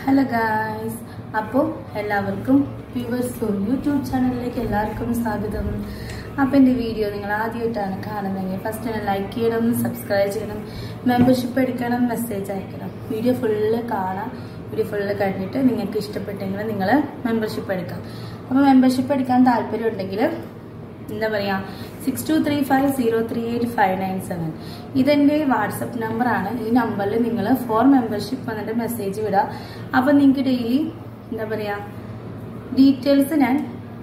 Hello guys അപ്പോൾ എല്ലാവർക്കും viewers YouTube ചാനലിലേക്ക് എല്ലാവർക്കും സ്വാഗതം അപ്പോൾ എൻ്റെ വീഡിയോ നിങ്ങൾ ആദ്യമായിട്ടാണ് കാണുന്നതെങ്കിൽ ഫസ്റ്റ് തന്നെ ലൈക്ക് ചെയ്യണം സബ്സ്ക്രൈബ് ചെയ്യണം മെമ്പർഷിപ്പ് എടുക്കണം മെസ്സേജ് അയക്കണം വീഡിയോ ഫുള്ള് കാണാം വീഡിയോ ഫുള്ള് കണ്ടിട്ട് നിങ്ങൾക്ക് ഇഷ്ടപ്പെട്ടെങ്കിൽ നിങ്ങൾ മെമ്പർഷിപ്പ് എടുക്കാം അപ്പോൾ മെമ്പർഷിപ്പ് എടുക്കാൻ താല്പര്യം ഉണ്ടെങ്കിൽ എന്താ പറയാ six two three five zero three eight five nine seven ഇതെന്റെ വാട്സപ്പ് നമ്പറാണ് ഈ നമ്പറിൽ നിങ്ങൾ ഫോർ മെമ്പർഷിപ്പ് വന്നിട്ട് മെസ്സേജ് വിടുക അപ്പം നിങ്ങൾക്ക് ഡെയിലി എന്താ പറയാ ഡീറ്റെയിൽസ് ഞാൻ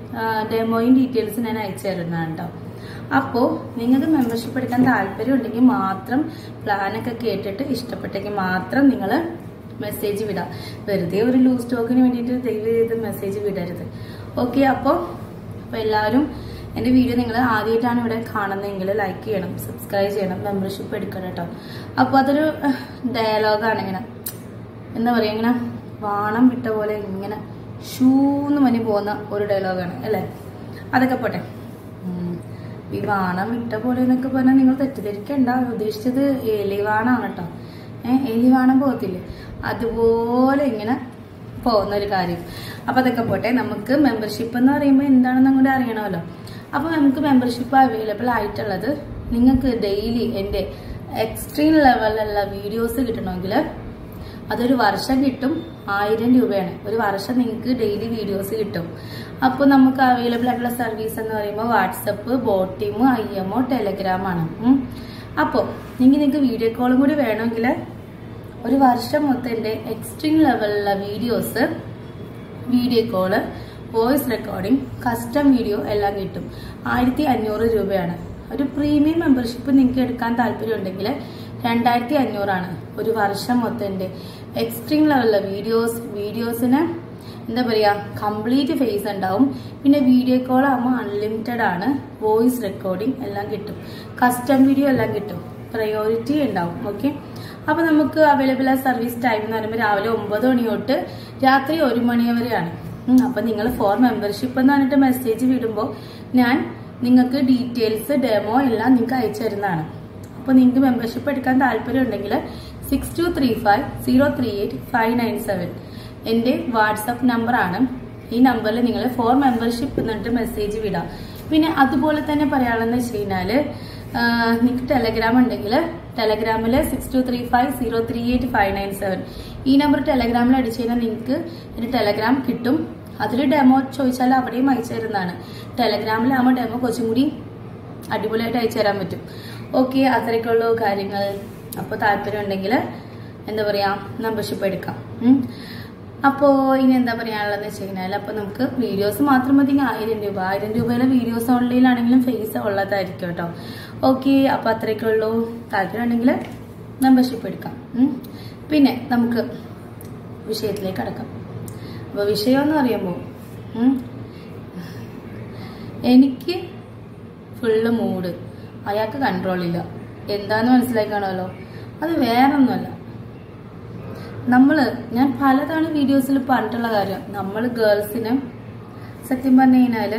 ഡെമോയും ഡീറ്റെയിൽസ് ഞാൻ അയച്ചു തരുന്നതാണ് കേട്ടോ അപ്പോൾ നിങ്ങൾക്ക് മെമ്പർഷിപ്പ് എടുക്കാൻ താല്പര്യം ഉണ്ടെങ്കിൽ മാത്രം പ്ലാനൊക്കെ കേട്ടിട്ട് ഇഷ്ടപ്പെട്ടെങ്കിൽ മാത്രം നിങ്ങൾ മെസ്സേജ് വിടാം വെറുതെ ഒരു ലൂസ് സ്റ്റോക്കിന് വേണ്ടിയിട്ട് ദയവ് ചെയ്ത് മെസ്സേജ് വിടരുത് ഓക്കെ അപ്പോൾ അപ്പോൾ എല്ലാവരും എൻ്റെ വീഡിയോ നിങ്ങൾ ആദ്യമായിട്ടാണ് ഇവിടെ കാണുന്നതെങ്കിൽ ലൈക്ക് ചെയ്യണം സബ്സ്ക്രൈബ് ചെയ്യണം മെമ്പർഷിപ്പ് എടുക്കണം കേട്ടോ അപ്പോൾ അതൊരു ഡയലോഗാണ് ഇങ്ങനെ എന്താ പറയുക ഇങ്ങനെ വാണം വിട്ട പോലെ ഇങ്ങനെ ഷൂന്ന് മനി പോകുന്ന ഒരു ഡയലോഗാണ് അല്ലേ അതൊക്കെ പോട്ടെ ഉം. ഈ വാണം വിട്ട പോലെ എന്നൊക്കെ പറഞ്ഞാൽ നിങ്ങൾ തെറ്റിദ്ധരിക്കണ്ട ഉദ്ദേശിച്ചത് എലിവാണാണ് കേട്ടോ ഏഹ് എലിവാണം പോകത്തില്ലേ അതുപോലെ ഇങ്ങനെ പോകുന്ന ഒരു കാര്യം അപ്പൊ അതൊക്കെ പോട്ടെ നമുക്ക് മെമ്പർഷിപ്പ് എന്ന് പറയുമ്പോൾ എന്താണെന്നും കൂടി അറിയണമല്ലോ അപ്പൊ നമുക്ക് മെമ്പർഷിപ്പ് അവൈലബിൾ ആയിട്ടുള്ളത് നിങ്ങൾക്ക് ഡെയിലി എൻ്റെ എക്സ്ട്രീം ലെവലിലുള്ള വീഡിയോസ് കിട്ടണമെങ്കിൽ അതൊരു വർഷം കിട്ടും ആയിരം രൂപയാണ് ഒരു വർഷം നിങ്ങൾക്ക് ഡെയിലി വീഡിയോസ് കിട്ടും അപ്പോൾ നമുക്ക് അവൈലബിൾ ആയിട്ടുള്ള സർവീസ് എന്ന് പറയുമ്പോൾ WhatsApp Botim imo Telegram ആണ് അപ്പോൾ നിങ്ങൾക്ക് നിങ്ങൾക്ക് വീഡിയോ കോളും കൂടി വേണമെങ്കിൽ ഒരു വർഷം മൊത്തം എൻ്റെ എക്സ്ട്രീം ലെവലിലുള്ള videos video call voice recording custom video എല്ലാം കിട്ടും ആയിരത്തി അഞ്ഞൂറ് രൂപയാണ് ഒരു പ്രീമിയം മെമ്പർഷിപ്പ് നിങ്ങൾക്ക് എടുക്കാൻ താല്പര്യമുണ്ടെങ്കിൽ രണ്ടായിരത്തി അഞ്ഞൂറാണ് ഒരു വർഷം മൊത്തം എൻ്റെ എക്സ്ട്രീം ലെവലിലെ വീഡിയോസ് വീഡിയോസിന് എന്താ പറയുക കംപ്ലീറ്റ് ഫേസ് ഉണ്ടാവും പിന്നെ വീഡിയോ കോൾ ആകുമ്പോൾ അൺലിമിറ്റഡ് ആണ് വോയിസ് റെക്കോർഡിംഗ് എല്ലാം കിട്ടും കസ്റ്റം വീഡിയോ എല്ലാം കിട്ടും പ്രയോറിറ്റി ഉണ്ടാവും ഓക്കെ അപ്പൊ നമുക്ക് അവൈലബിൾ ആ സർവീസ് ടൈം എന്ന് പറയുമ്പോൾ രാവിലെ ഒമ്പത് മണി തൊട്ട് രാത്രി ഒരു മണി വരെയാണ് ഉം, അപ്പൊ നിങ്ങൾ ഫോർ മെമ്പർഷിപ്പ് എന്ന് പറഞ്ഞിട്ട് മെസ്സേജ് വിടുമ്പോൾ ഞാൻ നിങ്ങൾക്ക് ഡീറ്റെയിൽസ് ഡെമോ എല്ലാം നിങ്ങൾക്ക് അയച്ചു തരുന്നതാണ് അപ്പോൾ നിങ്ങൾക്ക് മെമ്പർഷിപ്പ് എടുക്കാൻ താല്പര്യം ഉണ്ടെങ്കിൽ six two three five zero three eight five nine seven എൻ്റെ വാട്സപ്പ് നമ്പറാണ് ഈ നമ്പറിൽ നിങ്ങൾ ഫോർ മെമ്പർഷിപ്പ് എന്നിട്ട് മെസ്സേജ് വിടാം പിന്നെ അതുപോലെ തന്നെ പറയാനുള്ളതെന്ന് വെച്ച് കഴിഞ്ഞാൽ നിങ്ങൾക്ക് ടെലഗ്രാം ഉണ്ടെങ്കിൽ ടെലഗ്രാമിൽ six two three five zero three eight five nine seven ഈ നമ്പർ ടെലഗ്രാമിൽ അടിച്ചു കഴിഞ്ഞാൽ നിങ്ങൾക്ക് എൻ്റെ ടെലഗ്രാം കിട്ടും അതിൽ ഡെമോ ചോദിച്ചാൽ അവിടെയും അയച്ചു തരുന്നതാണ് ടെലഗ്രാമിലാകുമ്പോൾ ഡെമോ കുറച്ചും കൂടി അടിപൊളിയായിട്ട് അയച്ചു തരാൻ പറ്റും ഓക്കെ അത്രയൊക്കെയുള്ള കാര്യങ്ങൾ അപ്പോൾ താല്പര്യം ഉണ്ടെങ്കിൽ എന്താ പറയുക മെമ്പർഷിപ്പ് എടുക്കാം ഉം. അപ്പോൾ ഇനി എന്താ പറയാനുള്ളതെന്ന് വെച്ച് കഴിഞ്ഞാൽ അപ്പോൾ നമുക്ക് വീഡിയോസ് മാത്രം മതി ആയിരം രൂപ ആയിരം രൂപയിലെ വീഡിയോസ് ഓൺലൈനിലാണെങ്കിലും ഫേസ് ഉള്ളതായിരിക്കും കേട്ടോ ഓക്കെ അപ്പോൾ അത്രയൊക്കെ ഉള്ളൂ താല്പര്യം ഉണ്ടെങ്കിൽ മെമ്പർഷിപ്പ് എടുക്കാം ഉം. പിന്നെ നമുക്ക് വിഷയത്തിലേക്ക് കടക്കാം അപ്പോൾ വിഷയം എന്ന് പറയുമ്പോൾ ഉം, എനിക്ക് ഫുള്ള് മൂഡ് അയാൾക്ക് കൺട്രോൾ ഇല്ല എന്താന്ന് മനസ്സിലായി കാണുമല്ലോ അത് വേറൊന്നുമല്ല നമ്മൾ ഞാൻ പലതവണ വീഡിയോസിൽ പറഞ്ഞിട്ടുള്ള കാര്യം നമ്മൾ ഗേൾസിന് സത്യം പറഞ്ഞു കഴിഞ്ഞാൽ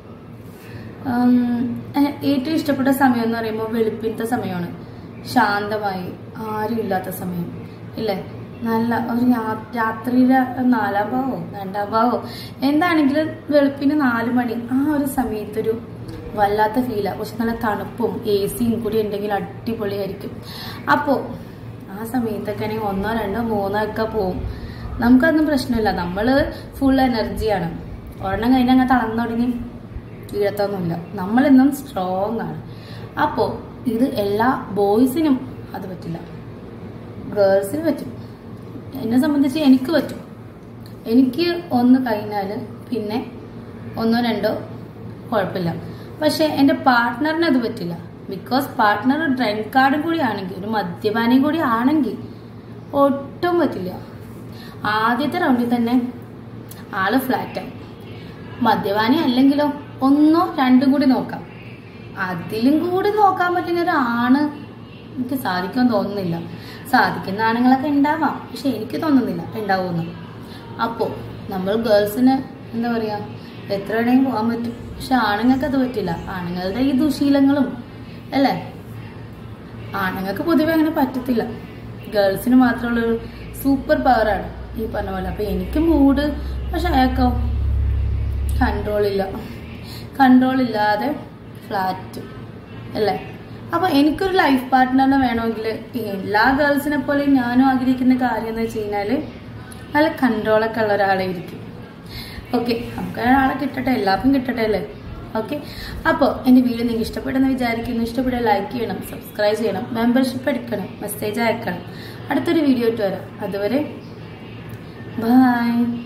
ഏറ്റവും ഇഷ്ടപ്പെട്ട സമയം എന്ന് പറയുമ്പോൾ വെളുപ്പിനത്തെ സമയമാണ് ശാന്തമായി ആരും ഇല്ലാത്ത സമയം ഇല്ലേ നല്ല ഒരു രാ- രാത്രിയിലെ നാലാം ഭാവോ രണ്ടാം ഭാവോ എന്താണെങ്കിലും വെളുപ്പിന് നാല് മണി ആ ഒരു സമയത്തൊരു വല്ലാത്ത ഫീലാണ് പക്ഷെ നല്ല തണുപ്പും എ സിയും കൂടി ഉണ്ടെങ്കിൽ അടിപൊളിയായിരിക്കും അപ്പോൾ ആ സമയത്തൊക്കെ ആണെങ്കിൽ ഒന്നോ രണ്ടോ മൂന്നോ ഒക്കെ പോവും നമുക്കതൊന്നും പ്രശ്നമില്ല നമ്മൾ ഫുൾ എനർജിയാണ് ഒരെണ്ണം കഴിഞ്ഞാൽ അങ്ങ് തളർന്നു തുടങ്ങി വീഴത്തൊന്നുമില്ല നമ്മളെന്നും സ്ട്രോങ് ആണ് അപ്പോൾ ഇത് എല്ലാ ബോയ്സിനും അത് പറ്റില്ല ഗേൾസിന് പറ്റും എന്നെ സംബന്ധിച്ച് എനിക്ക് പറ്റും എനിക്ക് ഒന്ന് കഴിഞ്ഞാൽ പിന്നെ ഒന്നോ രണ്ടോ കുഴപ്പമില്ല പക്ഷെ എൻ്റെ പാർട്ട്ണറിന് അത് പറ്റില്ല ബിക്കോസ് പാർട്ട്ണർ ഡ്രൈവ് കാർഡും കൂടി ആണെങ്കിൽ ഒരു മദ്യപാനിയും കൂടി ആണെങ്കിൽ ഒട്ടും പറ്റില്ല ആദ്യത്തെ റൗണ്ടിൽ തന്നെ ആള് ഫ്ലാറ്റായി മദ്യപാനി അല്ലെങ്കിലോ ഒന്നോ രണ്ടും കൂടി നോക്കാം അതിലും കൂടി നോക്കാൻ പറ്റുന്ന ഒരു ആണ് എനിക്ക് സാധിക്കുമെന്ന് തോന്നുന്നില്ല സാധിക്കുന്ന ആണുങ്ങളൊക്കെ ഉണ്ടാവാം പക്ഷെ എനിക്ക് തോന്നുന്നില്ല ഉണ്ടാവുമെന്ന് അപ്പോൾ നമ്മൾ ഗേൾസിന് എന്താ പറയാ എത്ര വേണമെങ്കിൽ പോകാൻ പറ്റും പക്ഷെ ആണുങ്ങൾക്ക് അത് പറ്റില്ല ആണുങ്ങളുടെ ഈ ദുശീലങ്ങളും അല്ലേ ആണുങ്ങൾക്ക് പൊതുവെ അങ്ങനെ പറ്റത്തില്ല ഗേൾസിന് മാത്രമുള്ളൊരു സൂപ്പർ പവറാണ് ഈ പറഞ്ഞ പോലെ അപ്പോൾ എനിക്ക് മൂഡ് പക്ഷെ അയാൾക്കോ കൺട്രോൾ ഇല്ല കൺട്രോൾ ഇല്ലാതെ ഫ്ലാറ്റ് അല്ലേ അപ്പോൾ എനിക്കൊരു ലൈഫ് പാർട്ട്ണറിനെ വേണമെങ്കിൽ എല്ലാ ഗേൾസിനെ പോലെ ഞാനും ആഗ്രഹിക്കുന്ന കാര്യം എന്ന് വെച്ച് കഴിഞ്ഞാൽ നല്ല കൺട്രോളൊക്കെ ഉള്ള ഒരാളെ ഇരിക്കും ഓക്കെ നമുക്ക് ഒരാളെ കിട്ടട്ടെ എല്ലാവർക്കും കിട്ടട്ടെ അല്ലേ ഓക്കെ അപ്പോൾ എൻ്റെ വീഡിയോ നിങ്ങൾക്ക് ഇഷ്ടപ്പെട്ടെന്ന് വിചാരിക്കുന്നു ഇഷ്ടപ്പെട്ട ലൈക്ക് ചെയ്യണം സബ്സ്ക്രൈബ് ചെയ്യണം മെമ്പർഷിപ്പ് എടുക്കണം മെസ്സേജ് അയക്കണം അടുത്തൊരു വീഡിയോ ഇട്ട് വരാം അതുവരെ ബൈ